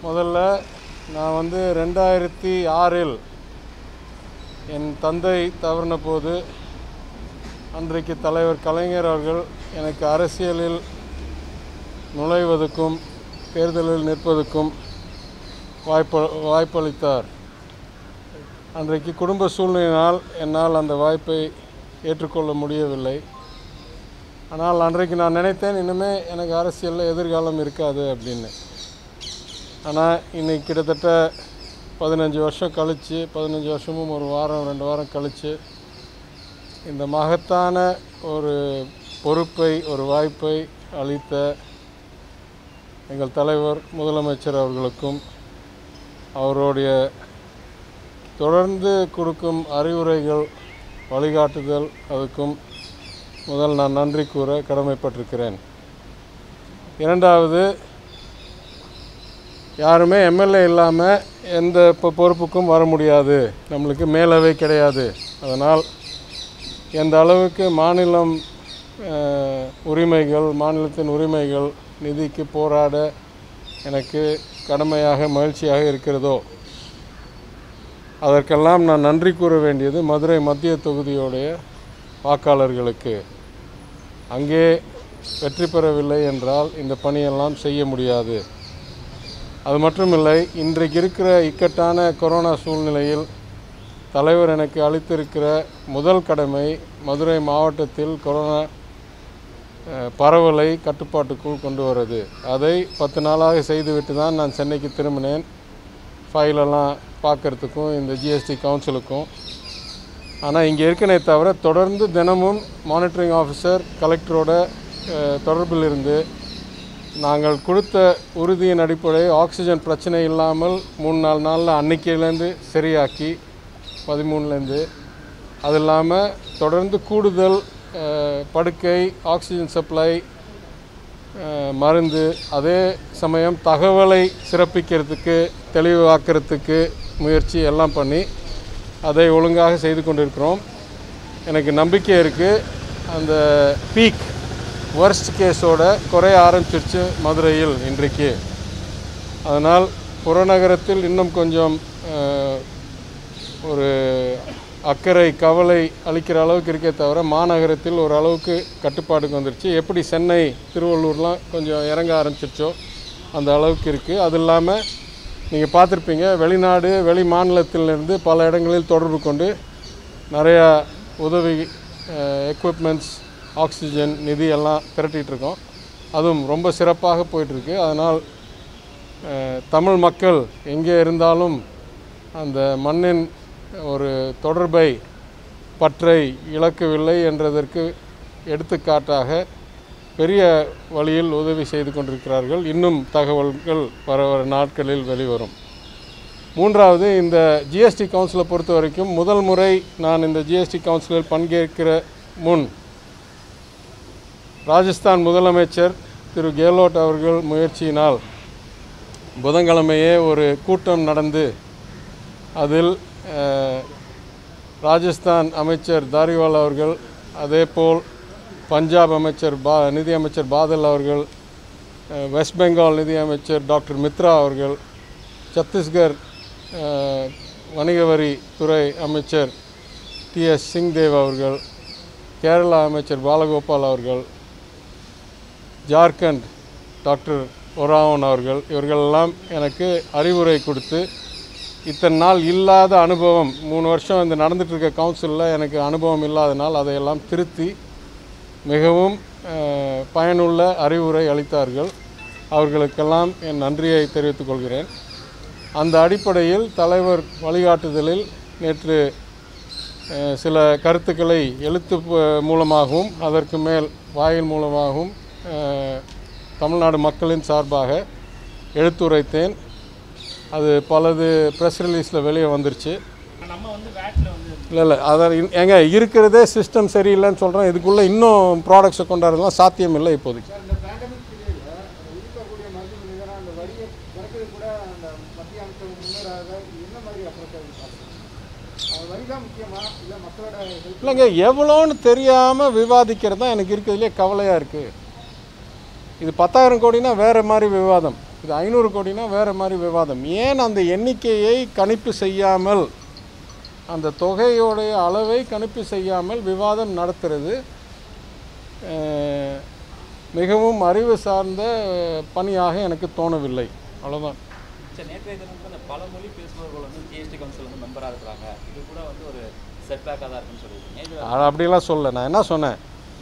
முதல்ல நான் வந்து ரெண்டாயிரத்தி ஆறில் என் தந்தை தவறின போது அன்றைக்கு தலைவர் கலைஞர் அவர்கள் எனக்கு அரசியலில் நுழைவதற்கும் தேர்தலில் நிற்பதற்கும் வாய்ப்பு வாய்ப்பளித்தார் அன்றைக்கு குடும்ப சூழ்நிலையினால் என்னால் அந்த வாய்ப்பை ஏற்றுக்கொள்ள முடியவில்லை ஆனால் அன்றைக்கு நான் நினைத்தேன் இனிமே எனக்கு அரசியலில் எதிர்காலம் இருக்காது அப்படின்னு ஆனால் இன்னைக்கு கிட்டத்தட்ட பதினஞ்சு வருஷம் கழித்து பதினஞ்சு வருஷமும் ஒரு வாரம் ரெண்டு வாரம் கழித்து இந்த மகத்தான ஒரு பொறுப்பை ஒரு வாய்ப்பை அளித்த எங்கள் தலைவர் முதலமைச்சர் அவர்களுக்கும் அவருடைய தொடர்ந்து கொடுக்கும் அறிவுரைகள் வழிகாட்டுதல் அதுக்கும் முதல் நான் நன்றி கூற கடமைப்பட்டிருக்கிறேன் இரண்டாவது யாருமே எம்எல்ஏ இல்லாமல் எந்த இப்போ பொறுப்புக்கும் வர முடியாது நம்மளுக்கு மேலவை கிடையாது அதனால் எந்த அளவுக்கு மாநிலம் அஹ், உரிமைகள் மாநிலத்தின் உரிமைகள் நிதிக்கு போராட எனக்கு கடமையாக மகிழ்ச்சியாக இருக்கிறதோ அதற்கெல்லாம் நான் நன்றி கூற வேண்டியது மதுரை மத்திய தொகுதியுடைய வாக்காளர்களுக்கு அங்கே வெற்றி பெறவில்லை என்றால் இந்த பணியெல்லாம் செய்ய முடியாது அது மட்டுமில்லை இன்றைக்கு இருக்கிற இக்கட்டான கொரோனா சூழ்நிலையில் தலைவர் எனக்கு அளித்திருக்கிற முதல் கடமை மதுரை மாவட்டத்தில் கொரோனா அஹ், பரவலை கட்டுப்பாட்டுக்குள் கொண்டு வருது அதை பத்து நாளாக செய்துவிட்டு தான் நான் சென்னைக்கு திரும்பினேன் ஃபைலெல்லாம் பார்க்கறதுக்கும் இந்த ஜிஎஸ்டி கவுன்சிலுக்கும் ஆனால் இங்கே இருக்கனே தவிர தொடர்ந்து தினமும் மானிட்டரிங் ஆஃபீஸர் கலெக்டரோட அஹ், தொடர்பில் இருந்து நாங்கள் கொடுத்த உறுதியின் அடிப்படை ஆக்சிஜன் பிரச்சனை இல்லாமல் மூணு நாலு நாளில் அன்னைக்கிலேருந்து சரியாக்கி பதிமூணுலேருந்து அது இல்லாமல் தொடர்ந்து கூடுதல் அஹ், படுக்கை ஆக்சிஜன் சப்ளை அஹ், மருந்து அதே சமயம் தகவலை சிறப்பிக்கிறதுக்கு தெளிவாக்கிறதுக்கு முயற்சி எல்லாம் பண்ணி அதை ஒழுங்காக செய்து கொண்டிருக்கிறோம் எனக்கு நம்பிக்கை இருக்குது அந்த பீக் worst கேஸோட குறைய ஆரம்பிச்சிருச்சு மதுரையில் இன்றைக்கு அதனால் புறநகரத்தில் இன்னும் கொஞ்சம் அஹ், ஒரு அக்கறை கவலை அளிக்கிற அளவுக்கு இருக்கே தவிர மாநகரத்தில் ஒரு அளவுக்கு கட்டுப்பாடுக்கு வந்துருச்சு எப்படி சென்னை திருவள்ளூர்லாம் கொஞ்சம் இறங்க ஆரம்பிச்சிருச்சோ அந்த அளவுக்கு இருக்குது அது இல்லாமல் நீங்கள் பார்த்துருப்பீங்க வெளிநாடு வெளி மாநிலத்திலிருந்து பல இடங்களில் தொடர்பு கொண்டு நிறையா உதவி எக்யூப்மெண்ட்ஸ் ஆக்சிஜன் நிதி எல்லாம் திரட்டிட்டு இருக்கோம் அதுவும் ரொம்ப சிறப்பாக போயிட்டுருக்கு அதனால் அஹ், தமிழ் மக்கள் எங்கே இருந்தாலும் அந்த மண்ணின் ஒரு தொடர்பை பற்றை இழக்கவில்லை என்றதற்கு எடுத்துக்காட்டாக பெரிய வழியில் உதவி செய்து கொண்டிருக்கிறார்கள் இன்னும் தகவல்கள் வர வர நாட்களில் வெளிவரும் மூன்றாவது இந்த ஜிஎஸ்டி கவுன்சிலை பொறுத்த வரைக்கும் முதல் முறை நான் இந்த ஜிஎஸ்டி கவுன்சிலில் பங்கேற்கிற முன் ராஜஸ்தான் முதலமைச்சர் திரு கெஹ்லோட் அவர்கள் முயற்சியினால் புதன்கிழமையே ஒரு கூட்டம் நடந்து அதில் அஹ், ராஜஸ்தான் அமைச்சர் தாரிவால் அவர்கள் அதேபோல் பஞ்சாப் அமைச்சர் பா நிதி அமைச்சர் பாதல் அவர்கள் அஹ், வெஸ்ட் பெங்கால் நிதி அமைச்சர் டாக்டர் மித்ரா அவர்கள் சத்தீஸ்கர் அஹ், வணிக வரி துறை அமைச்சர் டி எஸ் சிங்தேவ் அவர்கள் கேரளா அமைச்சர் பாலகோபால் அவர்கள் ஜார்க்கண்ட் டாக்டர் ஒராவன் அவர்கள் இவர்களெல்லாம் எனக்கு அறிவுரை கொடுத்து இத்தனை நாள் இல்லாத அனுபவம் மூணு வருஷம் இந்த நடந்துட்டு இருக்க கவுன்சிலில் எனக்கு அனுபவம் இல்லாதனால் அதையெல்லாம் திருத்தி மிகவும் அஹ், பயனுள்ள அறிவுரை அளித்தார்கள் அவர்களுக்கெல்லாம் என் நன்றியை தெரிவித்துக் கொள்கிறேன் அந்த அடிப்படையில் தலைவர் வழிகாட்டுதலில் நேற்று அஹ், சில கருத்துக்களை எழுத்து ப- மூலமாகவும் அதற்கு மேல் வாயில் மூலமாகவும் அஹ், தமிழ்நாடு மக்களின் சார்பாக எடுத்துரைத்தேன் அது பலது ப்ரெஸ் ரிலீஸில் வெளியே வந்துருச்சு நம்ம வந்து வேட்டில் வந்து இல்லை இல்லை அதான் இன்- ஏங்க இருக்கிறதே சிஸ்டம் சரியில்லைன்னு சொல்கிறேன் இதுக்குள்ளே இன்னும் ப்ராடக்ட்ஸை கொண்டாடுறதுலாம் சாத்தியம் இல்லை இப்போதைக்கு இந்த பேண்டமிக் பீரியடில் இருக்கக்கூடிய மருந்து நிகராக அந்த வரியை குறைக்கிறது கூட அந்த மத்திய அமைச்சர் முன்னராக என்ன மாதிரி அப்ரோச் ஆகுது வரி தான் முக்கியமா இல்லை மக்களோட ஹெல்ப் இல்லைங்க எவ்வளோன்னு தெரியாமல் விவாதிக்கிறது தான் எனக்கு இருக்கிறதுலே கவலையாக இருக்குது இது பத்தாயிரம் கோடினா வேறு மாதிரி விவாதம் இது ஐநூறு கோடினா வேறு மாதிரி விவாதம் ஏன் அந்த எண்ணிக்கையை கணிப்பு செய்யாமல் அந்த தொகையோடைய அளவை கணிப்பு செய்யாமல் விவாதம் நடத்துறது அஹ், மிகவும் அறிவு சார்ந்த பணியாக எனக்கு தோணவில்லை அவ்வளோதான் சரி நேற்றைய தினம் வந்து அந்த பல மொழி பேசுபவர்கள் வந்து ஜிஎஸ்டி கவுன்சில் வந்து மெம்பராக இருக்கிறாங்க இது கூட வந்து ஒரு செட்பேக்காக தான் இருக்குன்னு சொல்லியிருக்கீங்க இது அது அப்படிலாம் சொல்ல நான் என்ன சொன்னேன்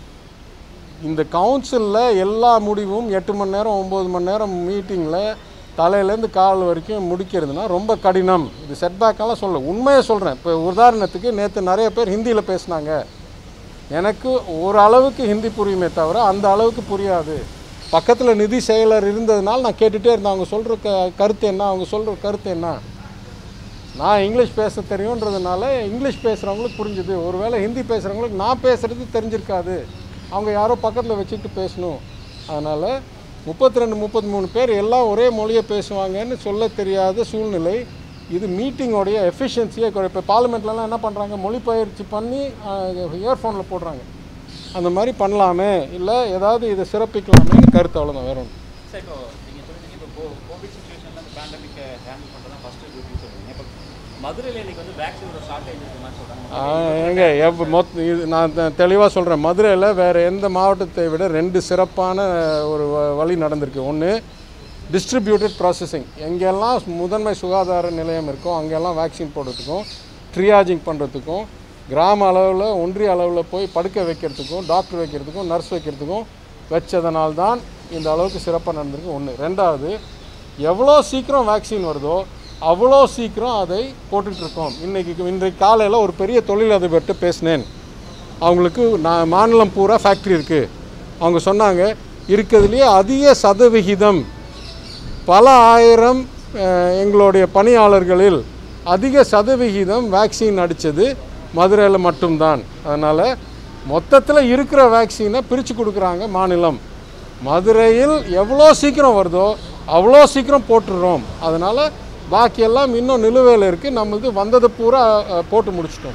இந்த கவுன்சிலில் எல்லா முடிவும் எட்டு மணி நேரம் ஒம்பது மணி நேரம் மீட்டிங்கில் தலையிலேருந்து கால் வரைக்கும் முடிக்கிறதுனா ரொம்ப கடினம் இது செட்பேக்கெல்லாம் சொல்ல உண்மையை சொல்கிறேன் இப்போ உதாரணத்துக்கு நேற்று நிறைய பேர் ஹிந்தியில் பேசுனாங்க எனக்கு ஒரு அளவுக்கு ஹிந்தி புரியுமே தவிர அந்த அளவுக்கு புரியாது பக்கத்தில் நிதி செயலர் இருந்ததுனால நான் கேட்டுகிட்டே இருந்தேன் அவங்க சொல்கிற க கருத்து என்ன அவங்க சொல்கிற கருத்து என்ன நான் இங்கிலீஷ் பேச தெரியுன்றதுனால இங்கிலீஷ் பேசுகிறவங்களுக்கு புரிஞ்சுது ஒருவேளை ஹிந்தி பேசுகிறவங்களுக்கு நான் பேசுகிறது தெரிஞ்சிருக்காது அவங்க யாரோ பக்கத்தில் வச்சுட்டு பேசணும் அதனால் முப்பத்தி ரெண்டு முப்பத்தி மூணு பேர் எல்லாம் ஒரே மொழியை பேசுவாங்கன்னு சொல்ல தெரியாத சூழ்நிலை இது மீட்டிங்கோடைய எஃபிஷியன்சியே இப்போ பார்லிமெண்ட்லலாம் என்ன பண்ணுறாங்க மொழிபெயர்ச்சி பண்ணி இயர்ஃபோனில் போடுறாங்க அந்த மாதிரி பண்ணலாமே இல்லை ஏதாவது இதை சிறப்பிக்கலாமேன்னு கருத்து அவ்வளோதான் வேற ஒன்று சார் இப்போ நீங்கள் சொல்லிட்டீங்க இப்போ கோ கோவிட் சுச்சுவேஷனில் அந்த பேண்டமிக்கை ஹேண்டில் பண்ணுறது தான் ஃபஸ்ட்டு டியூட்டின்னு சொல்றீங்க இப்போ மதுரையில் இன்னைக்கு வந்து வேக்சினோட ஷார்ட்டேஜ் இருக்க மாதிரி சொல்கிறாங்க எங்க எவ் மொத்த இது நான் தெளிவாக சொல்கிறேன் மதுரையில் வேறு எந்த மாவட்டத்தை விட ரெண்டு சிறப்பான ஒரு வ- வழி நடந்திருக்கு ஒன்று டிஸ்ட்ரிபியூட்டட் ப்ராசஸிங் எங்கெல்லாம் முதன்மை சுகாதார நிலையம் இருக்கோ அங்கெல்லாம் வேக்சின் போடுறதுக்கும் ட்ரியாஜிங் பண்ணுறதுக்கும் கிராம அளவில் ஒன்றிய அளவில் போய் படுக்க வைக்கிறதுக்கும் டாக்டர் வைக்கிறதுக்கும் நர்ஸ் வைக்கிறதுக்கும் வச்சதனால்தான் இந்த அளவுக்கு சிறப்பாக நடந்திருக்கு ஒன்று ரெண்டாவது எவ்வளோ சீக்கிரம் வேக்சின் வருதோ அவ்வளோ சீக்கிரம் அதை போட்டுட்டு இருக்கோம் இன்னைக்கு இன்றைக்கு காலையில் ஒரு பெரிய தொழிலதிபர்கிட்ட பேசினேன் அவங்களுக்கு நான் மாநிலம் பூரா ஃபேக்ட்ரி இருக்குது அவங்க சொன்னாங்க இருக்கிறதுலையே அதிக சதவிகிதம் பல ஆயிரம் அஹ், எங்களுடைய பணியாளர்களில் அதிக சதவிகிதம் வேக்சின் அடித்தது மதுரையில் மட்டும்தான் அதனால் மொத்தத்தில் இருக்கிற வேக்சினை பிரித்து கொடுக்குறாங்க மாநிலம் மதுரையில் எவ்வளோ சீக்கிரம் வருதோ அவ்வளோ சீக்கிரம் போட்டுடுறோம் அதனால் பாக்கியெல்லாம் இன்னும் நிலுவையில் இருக்குது நம்மளுக்கு வந்ததை பூரா அஹ், போட்டு முடிச்சிட்டோம்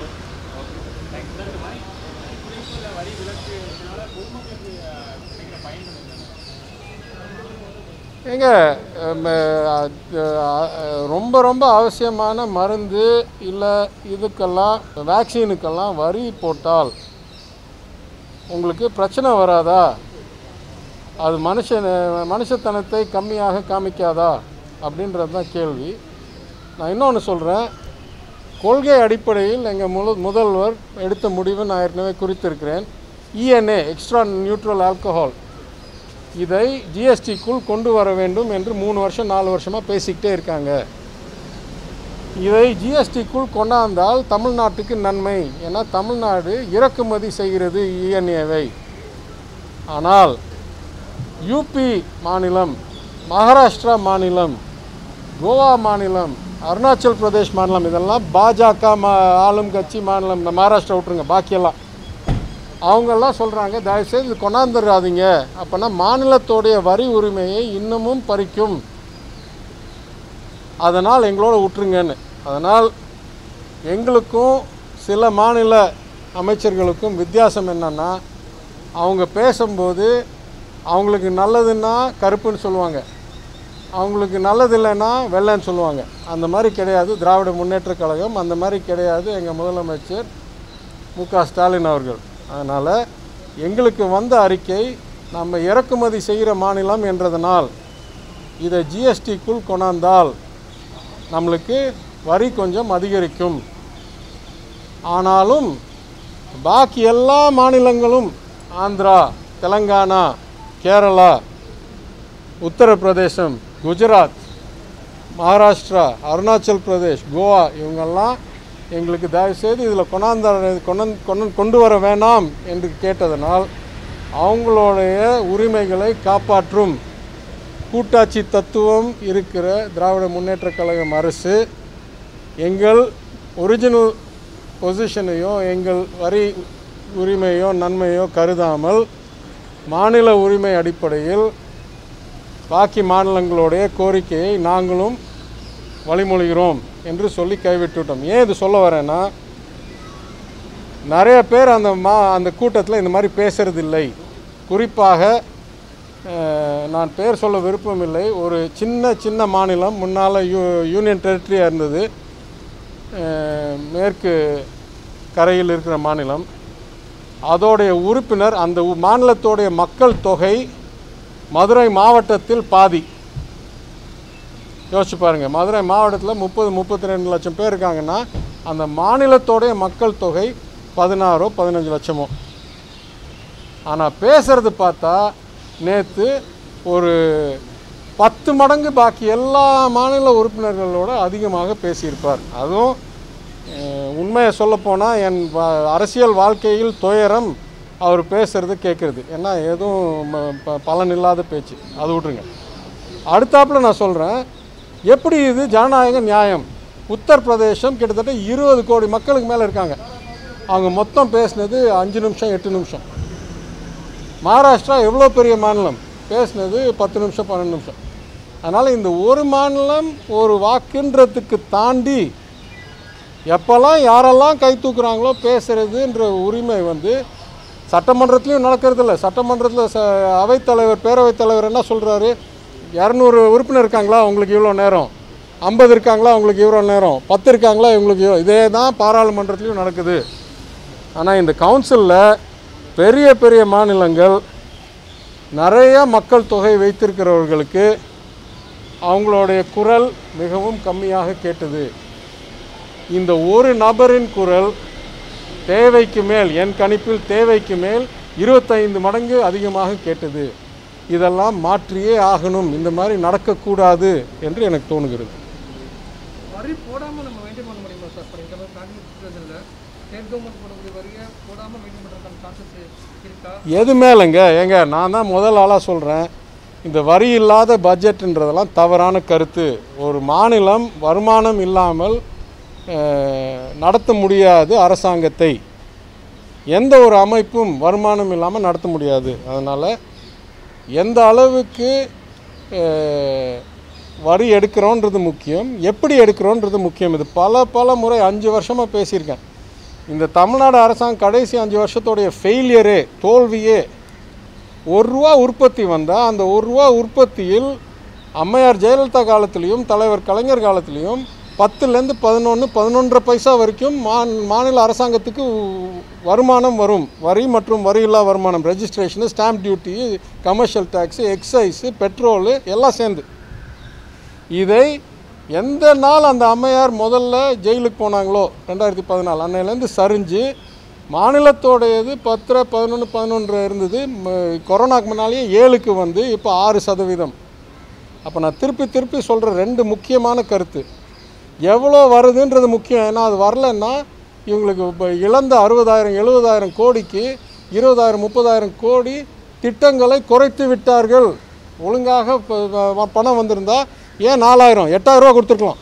ஏங்க அம், அஹ், அஹ், ரொம்ப ரொம்ப அவசியமான மருந்து இல்லை இதுக்கெல்லாம் வேக்சினுக்கெல்லாம் வரி போட்டால் உங்களுக்கு பிரச்சனை வராதா அது மனுஷன் மனுஷத்தனத்தை கம்மியாக காமிக்காதா அப்படின்றது தான் கேள்வி நான் இன்னொன்று சொல்கிறேன் கொள்கை அடிப்படையில் எங்கள் முழு முதல்வர் எடுத்த முடிவை நான் ஏற்கனவே குறித்திருக்கிறேன் இஎன்ஏ எக்ஸ்ட்ரா நியூட்ரல் ஆல்கஹால் இதை ஜிஎஸ்டிக்குள் கொண்டு வர வேண்டும் என்று மூணு வருஷம் நாலு வருஷமாக பேசிக்கிட்டே இருக்காங்க இதை ஜிஎஸ்டிக்குள் கொண்டாந்தால் தமிழ்நாட்டுக்கு நன்மை ஏன்னா தமிழ்நாடு இறக்குமதி செய்கிறது இஎன்ஏவை ஆனால் யூபி மாநிலம் மகாராஷ்டிரா மாநிலம் கோவா மாநிலம் அருணாச்சல் பிரதேஷ் மாநிலம் இதெல்லாம் பாஜக மா ஆளும் கட்சி மாநிலம் இந்த மகாராஷ்டிரா விட்டுருங்க பாக்கியெல்லாம் அவங்கெல்லாம் சொல்கிறாங்க தயவுசெய்து இது கொண்டாந்துடாதீங்க அப்போனா மாநிலத்தோடைய வரி உரிமையை இன்னமும் பறிக்கும் அதனால் எங்களோட விட்டுருங்கன்னு அதனால் எங்களுக்கும் சில மாநில அமைச்சர்களுக்கும் வித்தியாசம் என்னன்னா அவங்க பேசும்போது அவங்களுக்கு நல்லதுன்னா கருப்புன்னு சொல்லுவாங்க அவங்களுக்கு நல்லது இல்லைன்னா வெள்ளைன்னு சொல்லுவாங்க அந்த மாதிரி கிடையாது திராவிட முன்னேற்றக் கழகம் அந்த மாதிரி கிடையாது எங்கள் முதலமைச்சர் மு க ஸ்டாலின் அவர்கள் அதனால் எங்களுக்கு வந்த அறிக்கை நம்ம இறக்குமதி செய்கிற மாநிலம் என்றதனால் இதை ஜிஎஸ்டிக்குள் கொண்டாந்தால் நம்மளுக்கு வரி கொஞ்சம் அதிகரிக்கும் ஆனாலும் பாக்கி எல்லா மாநிலங்களும் ஆந்திரா தெலங்கானா கேரளா உத்தரப்பிரதேசம் குஜராத் மகாராஷ்டிரா அருணாச்சல் பிரதேஷ் கோவா இவங்கெல்லாம் எங்களுக்கு தயவுசெய்து இதில் கொண்டாந்த கொண்டு கொண்டு கொண்டு வர வேணாம் என்று கேட்டதனால் அவங்களுடைய உரிமைகளை காப்பாற்றும் கூட்டாட்சி தத்துவம் இருக்கிற திராவிட முன்னேற்றக் கழகம் அரசு எங்கள் ஒரிஜினல் பொசிஷனையோ எங்கள் வரி உரிமையோ நன்மையோ கருதாமல் மாநில உரிமை அடிப்படையில் பாக்கி மாநிலங்களுடைய கோரிக்கையை நாங்களும் வழிமொழிகிறோம் என்று சொல்லி கைவிட்டுவிட்டோம் ஏன் இது சொல்ல வரேன்னா நிறைய பேர் அந்த மா அந்த கூட்டத்தில் இந்த மாதிரி பேசுறதில்லை குறிப்பாக அஹ், நான் பேர் சொல்ல விருப்பமில்லை ஒரு சின்ன சின்ன மாநிலம் முன்னால் யூ யூனியன் டெரிட்டரியாக இருந்தது அஹ், மேற்கு கரையில் இருக்கிற மாநிலம் அதோடைய உறுப்பினர் அந்த உ- மாநிலத்தோடைய மக்கள் தொகை மதுரை மாவட்டத்தில் பாதி யோசிச்சு பாருங்கள் மதுரை மாவட்டத்தில் முப்பது முப்பத்தி ரெண்டு லட்சம் பேர் இருக்காங்கன்னா அந்த மாநிலத்தோடைய மக்கள் தொகை பதினாறோ பதினஞ்சு லட்சமோ ஆனால் பேசுறது பார்த்தா நேற்று ஒரு பத்து மடங்கு பாக்கி எல்லா மாநில உறுப்பினர்களோட அதிகமாக பேசியிருப்பார் அதுவும் அஹ், உண்மையை சொல்லப்போனால் என் வா- அரசியல் வாழ்க்கையில் துயரம் அவர் பேசுறது கேட்குறது ஏன்னா எதுவும் ம- ப- பலன் இல்லாத பேச்சு அது விட்ருங்க அடுத்தாப்புல நான் சொல்கிறேன் எப்படி இது ஜனநாயக நியாயம் உத்தரப்பிரதேசம் கிட்டத்தட்ட இருபது கோடி மக்களுக்கு மேலே இருக்காங்க அவங்க மொத்தம் பேசினது அஞ்சு நிமிஷம் எட்டு நிமிஷம் மகாராஷ்டிரா எவ்வளோ பெரிய மாநிலம் பேசினது பத்து நிமிஷம் பன்னெண்டு நிமிஷம் அதனால் இந்த ஒரு மாநிலம் ஒரு வாக்குன்றதுக்கு தாண்டி எப்போல்லாம் யாரெல்லாம் கை தூக்குறாங்களோ பேசுகிறதுன்ற உரிமை வந்து சட்டமன்றத்துலேயும் நடக்கிறதில்ல சட்டமன்றத்தில் ச அவைத்தலைவர் பேரவைத் தலைவர் என்ன சொல்கிறாரு இரநூறு உறுப்பினர் இருக்காங்களா உங்களுக்கு இவ்வளோ நேரம் ஐம்பது இருக்காங்களா உங்களுக்கு இவ்வளோ நேரம் பத்து இருக்காங்களா இவங்களுக்கு இவ்வளோ இதே தான் பாராளுமன்றத்துலேயும் நடக்குது ஆனால் இந்த கவுன்சிலில் பெரிய பெரிய மாநிலங்கள் நிறைய மக்கள் தொகை வைத்திருக்கிறவர்களுக்கு அவங்களுடைய குரல் மிகவும் கம்மியாக கேட்டது இந்த ஒரு நபரின் குரல் தேவைக்கு மேல் என் கணிப்பில் தேவைக்கு மேல் இருபத்தைந்து மடங்கு அதிகமாக கேட்டது இதெல்லாம் மாற்றியே ஆகணும் இந்த மாதிரி நடக்கக்கூடாது என்று எனக்கு தோணுகிறது வரி போடாமல் நம்ம மெயின்டைன் பண்ண முடியுமா சார் இப்போ இந்த மாதிரி காங்கிரஸ் சுச்சுவேஷனில் ஸ்டேட் கவர்மெண்ட் போடக்கூடிய வரியை போடாமல் மெயின்டைன் பண்ணுறதுக்கான சான்சஸ் இருக்கா எது மேலேங்க ஏங்க நான் தான் முதல் ஆளாக சொல்கிறேன் இந்த வரி இல்லாத பட்ஜெட்டுன்றதெல்லாம் தவறான கருத்து ஒரு மாநிலம் வருமானம் இல்லாமல் அஹ், நடத்த முடியாது அரசாங்கத்தை எந்த ஒரு அமைப்பும் வருமானம் இல்லாமல் நடத்த முடியாது அதனால் எந்த அளவுக்கு அஹ், வரி எடுக்கிறோன்றது முக்கியம் எப்படி எடுக்கிறோன்றது முக்கியம் இது பல பல முறை அஞ்சு வருஷமாக பேசியிருக்கேன் இந்த தமிழ்நாடு அரசாங்கம் கடைசி அஞ்சு வருஷத்தோடைய ஃபெயிலியரே தோல்வியே ஒரு ரூபா உற்பத்தி வந்தால் அந்த ஒரு ரூபா உற்பத்தியில் அம்மையார் ஜெயலலிதா காலத்துலேயும் தலைவர் கலைஞர் காலத்துலேயும் பத்துலேருந்து பதினொன்று பதினொன்றரை பைசா வரைக்கும் மா மாநில அரசாங்கத்துக்கு உ- வருமானம் வரும் வரி மற்றும் வரி இல்லா வருமானம் registration stamp duty commercial tax excise petrol எல்லாம் சேர்ந்து இதை எந்த நாள் அந்த அம்மையார் முதல்ல ஜெயிலுக்கு போனாங்களோ ரெண்டாயிரத்தி பதினாலு அன்னையிலேருந்து சரிஞ்சு மாநிலத்தோடையது பத்தரை பதினொன்று பதினொன்று இருந்தது ம- கொரோனாக்கு முன்னாலேயே ஏழுக்கு வந்து இப்போ ஆறு சதவீதம் அப்போ நான் திருப்பி திருப்பி சொல்கிற ரெண்டு முக்கியமான கருத்து எவ்வளோ வருதுன்றது முக்கியம் ஏன்னா அது வரலன்னா இவங்களுக்கு இப்போ இழந்த அறுபதாயிரம் எழுபதாயிரம் கோடிக்கு இருபதாயிரம் முப்பதாயிரம் கோடி திட்டங்களை குறைத்து விட்டார்கள் ஒழுங்காக இப்போ வ- பணம் வந்திருந்தா ஏன் நாலாயிரம் எட்டாயிரரூவா கொடுத்துருக்கலாம்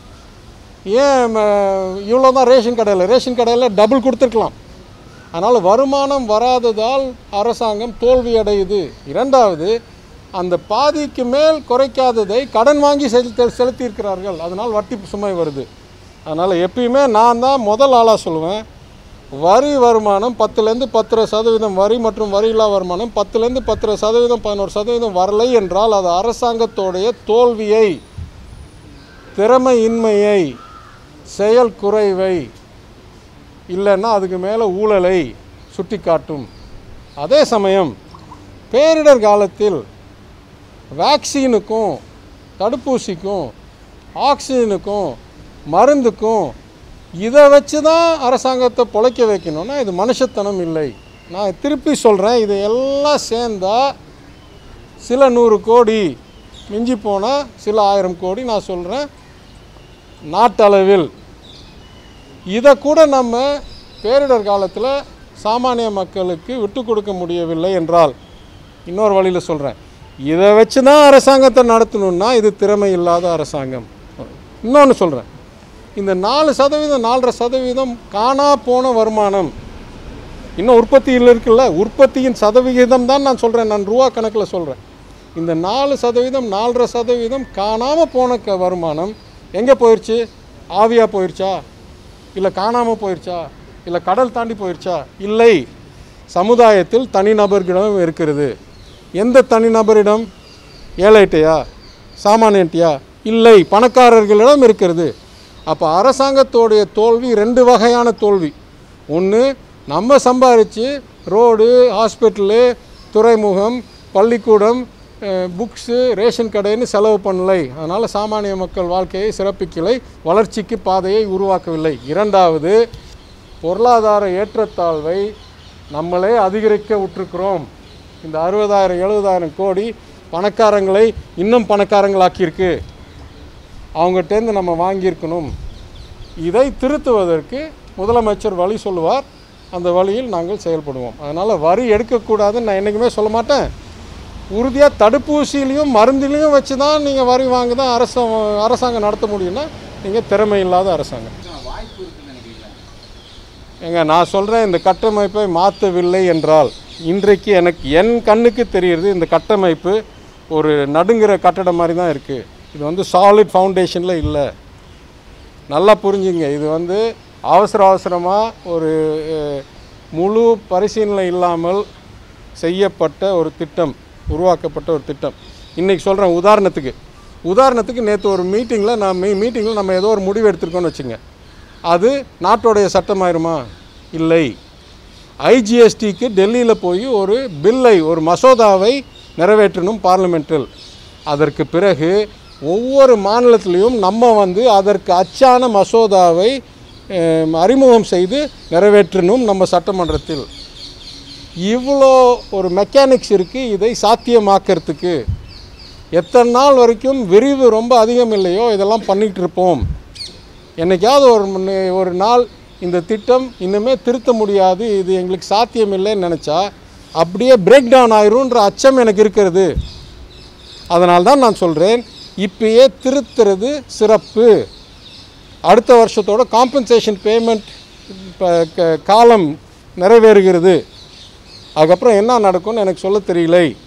ஏன் இவ்வளோ தான் ரேஷன் கடையில் ரேஷன் கடையில் டபுள் கொடுத்துருக்கலாம் அதனால் வருமானம் வராததால் அரசாங்கம் தோல்வி அடையுது இரண்டாவது அந்த பாதிக்கு மேல் குறைக்காததை கடன் வாங்கி செலுத்த செலுத்தியிருக்கிறார்கள் அதனால் வட்டி சுமை வருது அதனால் எப்பயுமே நான் தான் முதல் ஆளாக சொல்லுவேன் வரி வருமானம் பத்துலேருந்து பத்தரை சதவீதம் வரி மற்றும் வரியில்லா வருமானம் பத்துலேருந்து பத்தரை சதவீதம் பதினோரு சதவீதம் வரலை என்றால் அது அரசாங்கத்தோடைய தோல்வியை திறமையின்மையை செயல் குறைவை இல்லைன்னா அதுக்கு மேலே ஊழலை சுட்டி காட்டும் அதே சமயம் பேரிடர் காலத்தில் வேக்சினுக்கும் தடுப்பூசிக்கும் ஆக்சிஜனுக்கும் மருந்துக்கும் இதை வச்சு தான் அரசாங்கத்தை பொழைக்க வைக்கணும்னா இது மனுஷத்தனம் இல்லை நான் திருப்பி சொல்கிறேன் இது எல்லாம் சேர்ந்தா சில நூறு கோடி மிஞ்சி போனால் சில ஆயிரம் கோடி நான் சொல்கிறேன் நாட்டளவில் இதை கூட நம்ம பேரிடர் காலத்தில் சாமானிய மக்களுக்கு விட்டு கொடுக்க முடியவில்லை என்றால் இன்னொரு வழியில் சொல்கிறேன் இதை வச்சு தான் அரசாங்கத்தை நடத்தணும்னா இது திறமை இல்லாத அரசாங்கம் இன்னொன்று சொல்கிறேன் இந்த நாலு சதவீதம் நாலரை சதவீதம் காணா போன வருமானம் இன்னும் உற்பத்தியில் இருக்குல்ல உற்பத்தியின் சதவிகிதம் தான் நான் சொல்கிறேன் நான் ரூபா கணக்கில் சொல்கிறேன் இந்த நாலு சதவீதம் நாலரை சதவீதம் காணாமல் போன க வருமானம் எங்கே போயிடுச்சு ஆவியாக போயிடுச்சா இல்லை காணாமல் போயிடுச்சா இல்லை கடல் தாண்டி போயிடுச்சா இல்லை சமுதாயத்தில் தனிநபர்களிடம் இருக்கிறது எந்த தனிநபரிடம் ஏழைட்டையா சாமானியன்ட்டியா இல்லை பணக்காரர்களிடம் இருக்கிறது அப்போ அரசாங்கத்தோடைய தோல்வி ரெண்டு வகையான தோல்வி ஒன்று நம்ம சம்பாரித்து ரோடு ஹாஸ்பிட்டலு துறைமுகம் பள்ளிக்கூடம் புக்ஸு ரேஷன் கடைன்னு செலவு பண்ணலை அதனால் சாமானிய மக்கள் வாழ்க்கையை சிறப்பிக்கலை வளர்ச்சிக்கு பாதையை உருவாக்கவில்லை இரண்டாவது பொருளாதார ஏற்றத்தாழ்வை நம்மளே அதிகரிக்க விட்டுருக்குறோம் இந்த அறுபதாயிரம் எழுபதாயிரம் கோடி பணக்காரங்களை இன்னும் பணக்காரங்களாக்கியிருக்கு அவங்ககிட்டேருந்து நம்ம வாங்கியிருக்கணும் இதை திருத்துவதற்கு முதலமைச்சர் வழி சொல்லுவார் அந்த வழியில் நாங்கள் செயல்படுவோம் அதனால் வரி எடுக்கக்கூடாதுன்னு நான் என்றைக்குமே சொல்ல மாட்டேன் உறுதியாக தடுப்பூசியிலையும் மருந்திலையும் வச்சு தான் நீங்கள் வரி வாங்க தான் அரசு அரசாங்கம் நடத்த முடியும்னா நீங்கள் திறமை இல்லாத அரசாங்கம் வாய்ப்பு இருக்குன்னு நினைக்கிறீங்களா ஏங்க நான் சொல்கிறேன் இந்த கட்டமைப்பை மாற்றவில்லை என்றால் இன்றைக்கு எனக்கு என் கண்ணுக்கு தெரியுது இந்த கட்டமைப்பு ஒரு நடுங்கிற கட்டடம் மாதிரி தான் இருக்குது இது வந்து சாலிட் ஃபவுண்டேஷனில் இல்லை நல்லா புரிஞ்சுங்க இது வந்து அவசர அவசரமாக ஒரு அஹ், முழு பரிசீலனை இல்லாமல் செய்யப்பட்ட ஒரு திட்டம் உருவாக்கப்பட்ட ஒரு திட்டம் இன்றைக்கி சொல்கிறேன் உதாரணத்துக்கு உதாரணத்துக்கு நேற்று ஒரு மீட்டிங்கில் நான் மீ மீட்டிங்கில் நம்ம ஏதோ ஒரு முடிவு எடுத்திருக்கோம்னு வச்சுங்க அது நாட்டோடைய சட்டமாயிருமா இல்லை ஐஜிஎஸ்டிக்கு டெல்லியில் போய் ஒரு பில்லை ஒரு மசோதாவை நிறைவேற்றணும் பார்லிமெண்ட்டில் அதற்கு பிறகு ஒவ்வொரு மாநிலத்திலையும் நம்ம வந்து அதற்கு அச்சான மசோதாவை அஹ், அறிமுகம் செய்து நிறைவேற்றணும் நம்ம சட்டமன்றத்தில் இவ்வளோ ஒரு மெக்கானிக்ஸ் இருக்குது இதை சாத்தியமாக்கிறதுக்கு எத்தனை நாள் வரைக்கும் விரிவு ரொம்ப அதிகம் இல்லையோ இதெல்லாம் பண்ணிகிட்டு இருப்போம் என்னைக்காவது ஒரு முன்ன- ஒரு நாள் இந்த திட்டம் இன்னுமே திருத்த முடியாது இது எங்களுக்கு சாத்தியம் இல்லைன்னு நினச்சா அப்படியே பிரேக் டவுன் ஆயிரும்ன்ற அச்சம் எனக்கு இருக்கிறது அதனால தான் நான் சொல்கிறேன் இப்பயே திருத்துறது சிறப்பு அடுத்த வருஷத்தோட காம்பன்சேஷன் பேமெண்ட் இப்போ காலம் நிறைவேறுகிறது அதுக்கப்புறம் என்ன நடக்கும்னு எனக்கு சொல்ல தெரியலை